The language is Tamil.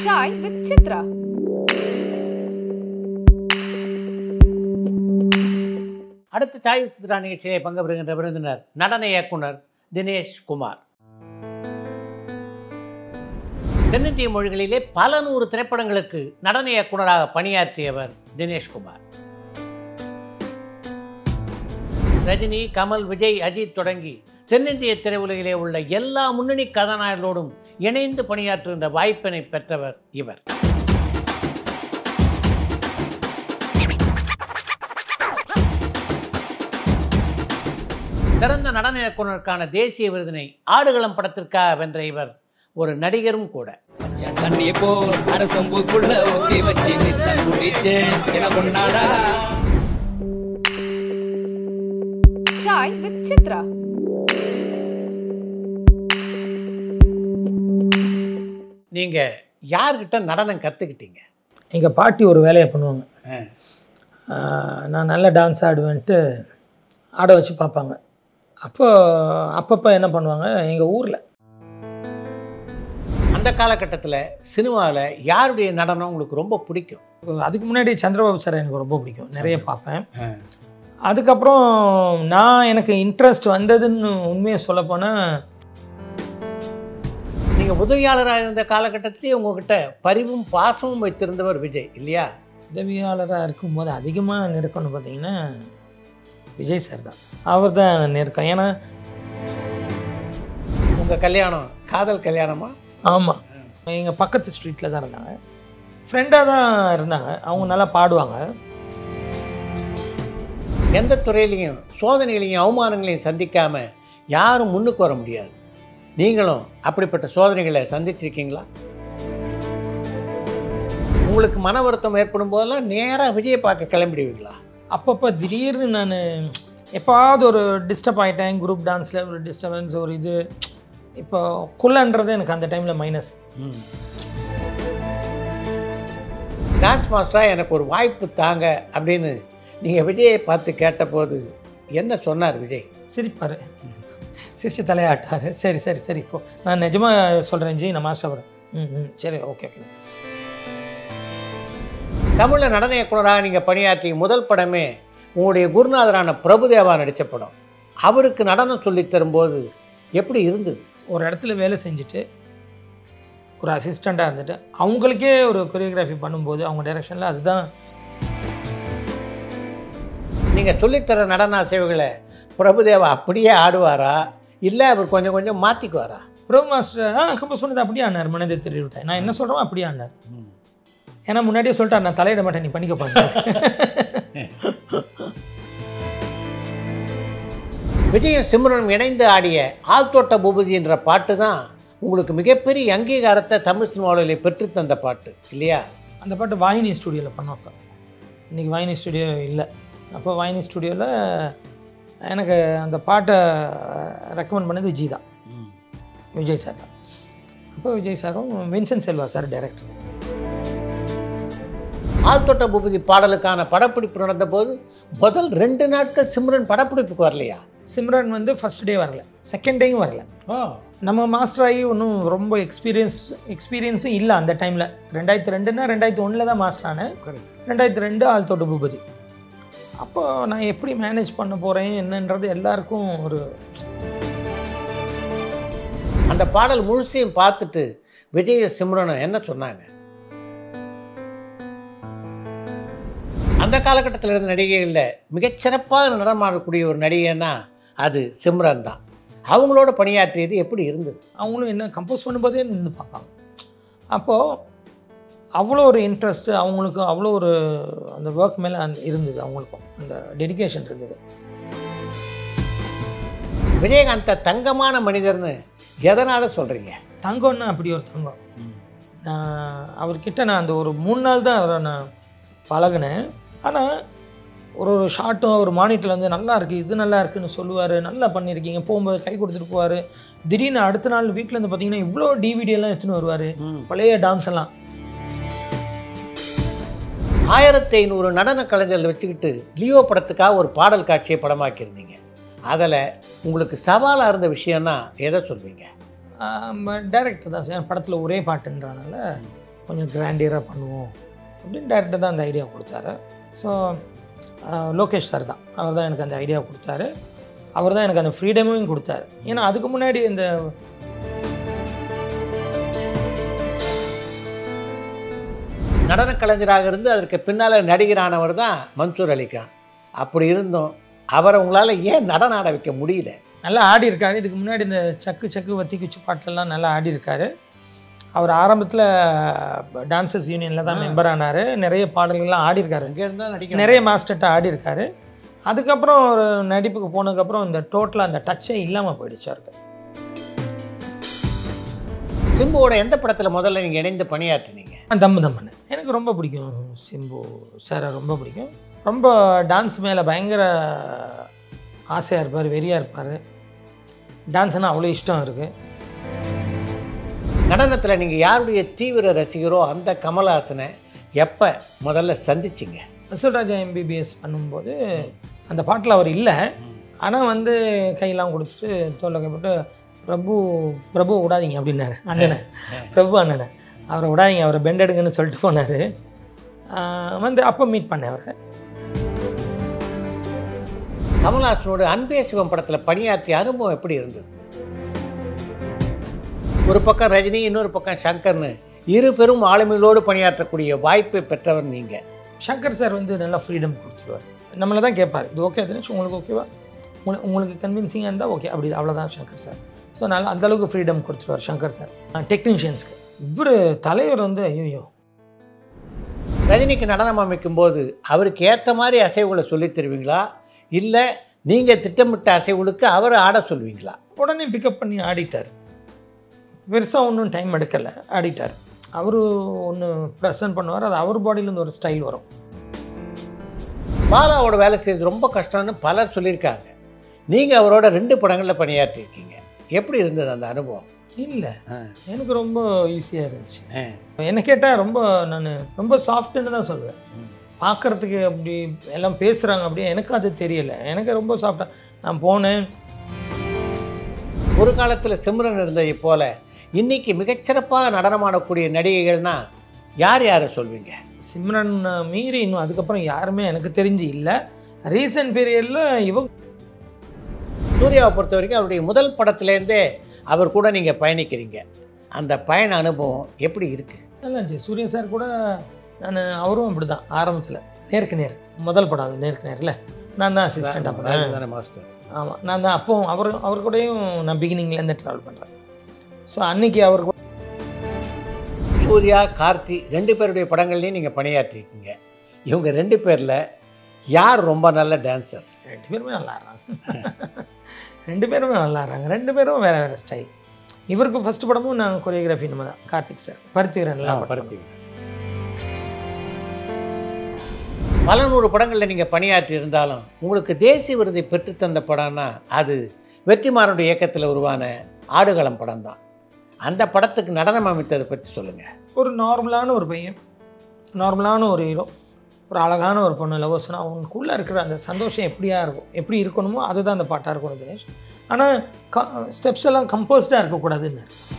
Chai with Chitra. அடுத்த சாய் சித்ரா நிகழ்ச்சியிலே பங்கு பெறுகின்ற விருந்தினர் நடன இயக்குனர் தினேஷ் குமார் தென்னிந்திய மொழிகளிலே பல நூறு திரைப்படங்களுக்கு நடன இயக்குனராக பணியாற்றியவர் தினேஷ் குமார் ரஜினி கமல் விஜய் அஜித் தொடங்கி தென்னிந்திய திரையுலகிலே உள்ள எல்லா முன்னணி கதாநாயகர்களோடும் இணைந்து பணியாற்றுகின்ற வாய்ப்பினை பெற்றவர் இவர் சிறந்த நடன இயக்குனருக்கான தேசிய விருதினை ஆடுகளம் படத்திற்காக வென்ற இவர் ஒரு நடிகரும் கூட பச்சை தண்ணி போல் அரசம்புக்குள்ள ஊத்தி வச்சு நித்தம் குடிச்சு என கொண்டாடா Chai with Chitra. நீங்கள் யார்கிட்ட நடனம் கற்றுக்கிட்டீங்க எங்கள் பாட்டி ஒரு வேலையை பண்ணுவாங்க ஆஹ் நான் நல்ல டான்ஸ் ஆடுவேன்ட்டு ஆட வச்சு பார்ப்பாங்க அப்போ அப்பப்போ என்ன பண்ணுவாங்க எங்கள் ஊரில் அந்த காலகட்டத்தில் சினிமாவில் யாருடைய நடனம் உங்களுக்கு ரொம்ப பிடிக்கும் அதுக்கு முன்னாடி சந்திரபாபு சார் எனக்கு ரொம்ப பிடிக்கும் நிறைய பார்ப்பேன் அதுக்கப்புறம் நான் எனக்கு இன்ட்ரெஸ்ட் வந்ததுன்னு உண்மையை சொல்லப்போனால் நீங்கள் உதவியாளராக இருந்த காலகட்டத்திலேயே உங்ககிட்ட பரிவும் பாசமும் வைத்திருந்தவர் விஜய் இல்லையா உதவியாளராக இருக்கும்போது அதிகமாக நெருக்கம்னு பார்த்தீங்கன்னா விஜய் சார் தான் அவர் தான் நெருக்கம் ஏன்னா உங்கள் கல்யாணம் காதல் கல்யாணமா ஆமாம் எங்கள் பக்கத்து ஸ்ட்ரீட்டில் தான் இருந்தாங்க ஃப்ரெண்டாக தான் இருந்தாங்க அவங்க நல்லா பாடுவாங்க எந்த துறையிலையும் சோதனைகளையும் அவமானங்களையும் சந்திக்காம யாரும் முன்னுக்கு வர முடியாது நீங்களும் அப்படிப்பட்ட சோதனைகளை சந்திச்சிருக்கீங்களா உங்களுக்கு மன வருத்தம் ஏற்படும் போதெல்லாம் நேராக விஜயை பார்க்க கிளம்பிடுவீங்களா அப்பப்போ திடீர்னு நான் எப்பாவது ஒரு டிஸ்டர்ப் ஆகிட்டேன் குரூப் டான்ஸில் ஒரு டிஸ்டர்பன்ஸ் ஒரு இது இப்போ குள்ளன்றது எனக்கு அந்த டைமில் மைனஸ் டான்ஸ் மாஸ்டராக எனக்கு ஒரு வாய்ப்பு தாங்க அப்படின்னு நீங்கள் விஜயை பார்த்து கேட்டபோது என்ன சொன்னார் விஜய் சிரிப்பார் சிரிச்சு தலையாட்டார் சரி சரி சரி இப்போ நான் நிஜமாக சொல்கிறேன் ஜி நான் மாஸ்டர் வரேன் ம் ம் சரி ஓகே ஓகே தமிழில் நடன இயக்குனராக நீங்கள் பணியாற்றிய முதல் படமே உங்களுடைய குருநாதரான பிரபுதேவா நடித்த படம் அவருக்கு நடனம் சொல்லித் தரும்போது எப்படி இருந்தது ஒரு இடத்துல வேலை செஞ்சுட்டு ஒரு அசிஸ்டண்ட்டாக இருந்துட்டு அவங்களுக்கே ஒரு கொரியோகிராஃபி பண்ணும்போது அவங்க டைரெக்ஷனில் அதுதான் நீங்கள் சொல்லித்தர நடன அசைவுகளை பிரபுதேவா அப்படியே ஆடுவாரா இல்லை அவர் கொஞ்சம் கொஞ்சம் மாற்றிக்குவாரா ப்ரோ மாஸ்டர் ஆ கம்ப சொன்னது அப்படியே ஆனார் மனதை திருவிட்டேன் நான் என்ன சொல்கிறோம் அப்படியே ஆனார் ஏன்னா முன்னாடியே சொல்லிட்டார் நான் தலையிட மாட்டேன் நீ பண்ணிக்க பண்ண விஜயும் சிம்ரனும் இணைந்து ஆடிய ஆழ்தோட்ட பூபதி என்ற பாட்டு தான் உங்களுக்கு மிகப்பெரிய அங்கீகாரத்தை தமிழ் சினிமாவில் பெற்றுத்தந்த பாட்டு இல்லையா அந்த பாட்டு வாயினி ஸ்டுடியோவில் பண்ணோம் அப்போ இன்றைக்கி வாயினி ஸ்டுடியோ இல்லை அப்போ வாயினி ஸ்டுடியோவில் எனக்கு அந்த பாட்டை ரெக்கமெண்ட் பண்ணது விஜய் தான் விஜய் சார் தான் அப்போ விஜய் சாரும் Vincent Selva sir director Aalthotta Boopathy பாடலுக்கான படப்பிடிப்பு நடந்தபோது முதல் ரெண்டு நாட்கள் சிம்ரன் படப்பிடிப்புக்கு வரலையா சிம்ரன் வந்து ஃபஸ்ட் டே வரல செகண்ட் டேயும் வரல ஓ நம்ம மாஸ்டர் ஆகி ஒன்றும் ரொம்ப எக்ஸ்பீரியன்ஸ் எக்ஸ்பீரியன்ஸும் இல்லை அந்த டைமில் ரெண்டாயிரத்தி ரெண்டுன்னா ரெண்டாயிரத்தி ஒன்றில் தான் மாஸ்டர் ஆனேன் ரெண்டாயிரத்தி ரெண்டு ஆழ்தோட்ட பூபதி அப்போ நான் எப்படி மேனேஜ் பண்ண போகிறேன் என்னன்றது எல்லாருக்கும் ஒரு அந்த பாடல் முழுசையும் பார்த்துட்டு விஜய சிம்ரனும் என்ன சொன்னாங்க அந்த காலகட்டத்தில் இருந்த நடிகைகளில் மிகச்சிறப்பாக நடனமாடக்கூடிய ஒரு நடிகைன்னா அது சிம்ரன் தான் அவங்களோட பணியாற்றியது எப்படி இருந்தது அவங்களும் என்ன கம்போஸ் பண்ணும்போதே நின்று பார்ப்பாங்க அப்போது அவ்வளோ ஒரு இன்ட்ரெஸ்ட்டு அவங்களுக்கு அவ்வளோ ஒரு அந்த ஒர்க் மேலே அந்த இருந்தது அவங்களுக்கும் அந்த டெடிகேஷன் இருந்தது விஜயகாந்தை தங்கமான மனிதர்னு எதனால் சொல்கிறீங்க தங்கம்னா அப்படி ஒரு தங்கம் நான் அவர்கிட்ட நான் அந்த ஒரு மூணு நாள் தான் அவரை நான் பழகினேன் ஆனால் ஒரு ஒரு ஷார்ட்டும் ஒரு மானிட்டரில் வந்து நல்லா இருக்குது இது நல்லா இருக்குன்னு சொல்லுவார் நல்லா பண்ணியிருக்கீங்க போகும்போது கை கொடுத்துட்டு போவார் திடீர்னு அடுத்த நாள் வீட்டில் இருந்து பார்த்தீங்கன்னா இவ்வளோ டிவிடி எல்லாம் எடுத்துன்னு வருவார் பழைய டான்ஸ் எல்லாம் ஆயிரத்தி ஐநூறு நடன கலைஞர்கள் வச்சுக்கிட்டு லியோ படத்துக்காக ஒரு பாடல் காட்சியை படமாக்கியிருந்தீங்க அதில் உங்களுக்கு சவாலாக இருந்த விஷயம்னா எதை சொல்வீங்க டைரக்டர் தான் சார் படத்தில் ஒரே பாட்டுன்றனால கொஞ்சம் கிராண்டியராக பண்ணுவோம் அப்படின்னு டேரக்டர் தான் அந்த ஐடியா கொடுத்தாரு ஸோ லோகேஷ் சார் தான் அவர் தான் எனக்கு அந்த ஐடியா கொடுத்தாரு அவர் தான் எனக்கு அந்த ஃப்ரீடமையும் கொடுத்தாரு ஏன்னா அதுக்கு முன்னாடி இந்த நடன கலைஞராக இருந்து அதற்கு பின்னால் நடிகரானவர் தான் மன்சூர் அலிகான் அப்படி இருந்தும் அவரை உங்களால் ஏன் நடனம் ஆட வைக்க முடியல நல்லா ஆடி இருக்காரு இதுக்கு முன்னாடி இந்த சக்கு சக்கு வத்தி குச்சி பாட்டிலலாம் நல்லா ஆடி இருக்காரு அவர் ஆரம்பத்தில் டான்சர்ஸ் யூனியனில் தான் ஆ. மெம்பர் ஆனார் நிறைய பாடல்கள்லாம் ஆடி இருக்காரு அங்கே இருந்தால் நடிக்க நிறைய மாஸ்டர்கிட்ட ஆடி இருக்காரு அதுக்கப்புறம் ஒரு நடிப்புக்கு போனதுக்கப்புறம் இந்த டோட்டலாக அந்த டச்சே இல்லாமல் போயிடுச்சு அவருக்கு சிம்புவோட எந்த படத்தில் முதல்ல நீங்கள் இணைந்து பணியாற்றினீங்க தம்மு தம்மன்னு எனக்கு ரொம்ப பிடிக்கும் சிம்பு சாரை ரொம்ப பிடிக்கும் ரொம்ப டான்ஸ் மேலே பயங்கர ஆசையாக இருப்பார் வெறியாக இருப்பார் டான்ஸ்னால் அவ்வளோ இஷ்டம் இருக்குது நடனத்தில் நீங்கள் யாருடைய தீவிர ரசிகரோ அந்த கமல்ஹாசனை எப்போ முதல்ல சந்திச்சிங்க வசூல்ராஜா எம்பிபிஎஸ் பண்ணும்போது அந்த பாட்டில் அவர் இல்லை ஆனால் வந்து கையெல்லாம் கொடுத்துட்டு தோல்ல கைப்பட்டு பிரபு பிரபு விடாதீங்க அப்படின்னாரு அண்ணனை பிரபு அண்ணனை அவரை விடாதீங்க அவரை பெண்ட் எடுங்கன்னு சொல்லிட்டு போனார் வந்து அப்போ மீட் பண்ணேன் அவரை கமல்ஹாசனோட அன்பே சிவம் படத்தில் பணியாற்றிய அனுபவம் எப்படி இருந்தது ஒரு பக்கம் ரஜினி இன்னொரு பக்கம் சங்கர்னு இரு பெரும் ஆளுமைகளோடு பணியாற்றக்கூடிய வாய்ப்பை பெற்றவர் நீங்கள் சங்கர் சார் வந்து நல்லா ஃப்ரீடம் கொடுத்துருவார் நம்மளை தான் கேட்பார் இது ஓகே தினேஷ் உங்களுக்கு ஓகேவா உங்களை உங்களுக்கு கன்வின்சிங்காக இருந்தால் ஓகே அப்படி அவ்வளோதான் சங்கர் சார் ஸோ நல்லா அந்தளவுக்கு ஃப்ரீடம் கொடுத்துருவார் சங்கர் சார் டெக்னீஷியன்ஸ்க்கு இவர் தலைவர் வந்து ஐயோ ரஜினிக்கு நடனம் அமைக்கும்போது அவருக்கு ஏற்ற மாதிரி அசைவுகளை சொல்லித் தருவீங்களா இல்லை நீங்கள் திட்டமிட்ட அசைவுகளுக்கு அவர் ஆட சொல்வீங்களா உடனே பிக்கப் பண்ணி ஆடிட்டார் பெருசாக ஒன்றும் டைம் எடுக்கலை ஆடிட்டார் அவர் ஒன்று ப்ரெசன்ட் பண்ணுவார் அது அவர் பாடியிலேருந்து ஒரு ஸ்டைல் வரும் பாலாவோட வேலை செய்யறது ரொம்ப கஷ்டம்னு பலர் சொல்லியிருக்காங்க நீங்கள் அவரோட ரெண்டு படங்களில் பணியாற்றிருக்கீங்க எப்படி இருந்தது அந்த அனுபவம் இல்லை ஆ. எனக்கு ரொம்ப ஈஸியாக இருந்துச்சு ஆ. என்ன கேட்டால் ரொம்ப நான் ரொம்ப சாஃப்ட்டுன்னு தான் சொல்லுவேன் ம். பார்க்குறதுக்கு அப்படி எல்லாம் பேசுகிறாங்க அப்படியே எனக்கு அது தெரியல எனக்கு ரொம்ப சாஃப்டாக நான் போனேன் ஒரு காலத்தில் சிம்ரன் இருந்ததை போல இன்னைக்கு மிகச்சிறப்பாக நடனமாடக்கூடிய நடிகைகள்னா யார் யாரை சொல்வீங்க சிம்ரன் மீறி இன்னும் அதுக்கப்புறம் யாருமே எனக்கு தெரிஞ்சு இல்லை ரீசன்ட் பீரியடில் இவங்க சூர்யாவை பொறுத்த வரைக்கும் அவருடைய முதல் படத்துலேருந்தே அவர் கூட நீங்கள் பயணிக்கிறீங்க அந்த பயண அனுபவம் எப்படி இருக்குது நல்லா இருந்துச்சு சூர்யா சார் கூட நான் அவரும் அப்படி தான் ஆரம்பத்தில் நேருக்கு நேர் முதல் படம் அது நேருக்கு நேரில் நான் தான் அசிஸ்டண்ட்டாக பண்ணேன் தானே மாஸ்டர் ஆமாம் நான் தான் அப்போ அவர் அவர் கூடயும் நான் பிகினிங்லேருந்து ட்ராவல் பண்ணுறேன் ஸோ அன்னைக்கு அவர் கூட சூர்யா கார்த்தி ரெண்டு பேருடைய படங்கள்லையும் நீங்கள் பணியாற்றிருக்கீங்க இவங்க ரெண்டு பேரில் யார் ரொம்ப நல்ல டான்சர் ரெண்டு பேருமே நல்லா ஆடுறாங்க ரெண்டு பேருமே நல்லா ஆடுறாங்க ரெண்டு பேரும் வேறு வேறு ஸ்டைல் இவருக்கு ஃபர்ஸ்ட் படமும் நான் கொரியோகிராஃபி நம்ம தான் கார்த்திக் சார் பருத்திவரன் பருத்தி பல நூறு படங்களில் நீங்கள் பணியாற்றி இருந்தாலும் உங்களுக்கு தேசிய விருதை பெற்றுத்தந்த படம்னா அது வெற்றிமாறனுடைய இயக்கத்தில் உருவான ஆடுகளம் படம் தான் அந்த படத்துக்கு நடனம் அமைத்ததை பற்றி சொல்லுங்கள் ஒரு நார்மலான ஒரு பையன் நார்மலான ஒரு ஹீரோ ஒரு அழகான ஒரு பொண்ணு லவ் சொன்னால் அவனுக்குள்ளே இருக்கிற அந்த சந்தோஷம் எப்படியா இருக்கும் எப்படி இருக்கணுமோ அதுதான் அந்த பாட்டாக இருக்கணும் தினேஷ் ஆனால் க ஸ்டெப்ஸ் எல்லாம் கம்போஸ்டாக இருக்கக்கூடாதுன்னு